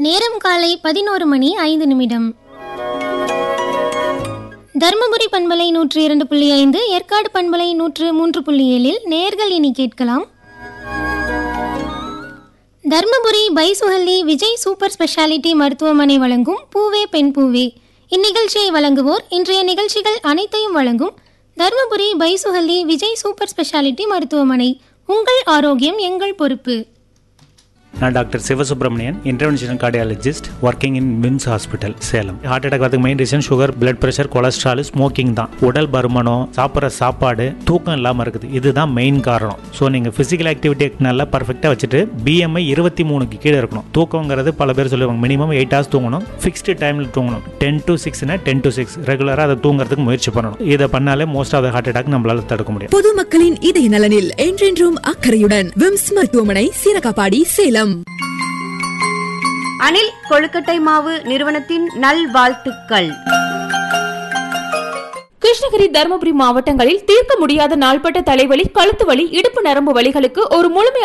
நேரம் காலை பதினோரு மணி ஐந்து நிமிடம் தருமபுரி பண்பலை நூற்று இரண்டு புள்ளி ஐந்து ஏற்காடு பண்பலை நூற்று மூன்று புள்ளி ஏழில் நேர்கள் இனி கேட்கலாம் தர்மபுரி பைசுஹல்லி விஜய் சூப்பர் ஸ்பெஷாலிட்டி மருத்துவமனை வழங்கும் பூவே பெண் பூவே இந்நிகழ்ச்சியை வழங்குவோர் இன்றைய நிகழ்ச்சிகள் அனைத்தையும் வழங்கும் தர்மபுரி பைசுஹல்லி விஜய் சூப்பர் ஸ்பெஷாலிட்டி மருத்துவமனை உங்கள் ஆரோக்கியம் எங்கள் பொறுப்பு நான் doctor Sivasubramanian interventional cardiologist working in MIMS hospital Salem heart attack வரதுக்கு main reason sugar blood pressure cholesterol smoking தான் உடல் பருமனம் சாப்பிட்ற சாப்பாடு தூக்கம் இல்லாமல் இருக்குது இதுதான் மெயின் காரணம் ஸோ நீங்கள் ஃபிசிக்கல் ஆக்டிவிட்டி நல்லா பர்ஃபெக்டாக வச்சுட்டு பிஎம்ஐ இருபத்தி மூணுக்கு கீழே இருக்கணும் தூக்கங்கிறது பல பேர் சொல்லுவாங்க மினிமம் எயிட் ஹவர்ஸ் தூங்கணும் ஃபிக்ஸ்டு டைமில் தூங்கணும் டென் டு சிக்ஸ்னா டென் டு சிக்ஸ் ரெகுலராக அதை தூங்குறதுக்கு முயற்சி பண்ணணும் இதை பண்ணாலே most of the heart attack நம்மளால தடுக்க முடியும் பொதுமக்களின் இதய நலனில் என்றென்றும் அக்கறையுடன் விம்ஸ் மருத்துவமனை சீரகாப்பாடி சேலம் அனில் கொழுக்கட்டை மாவு நிறுவனத்தின் நல்வாழ்த்துக்கள் கிருஷ்ணகிரி தருமபுரி மாவட்டங்களில் தீர்க்க முடியாத நாள்பட்ட தலைவலி கழுத்து வலி இடுப்பு நரம்பு வலிகளுக்கு ஒரு முழுமையான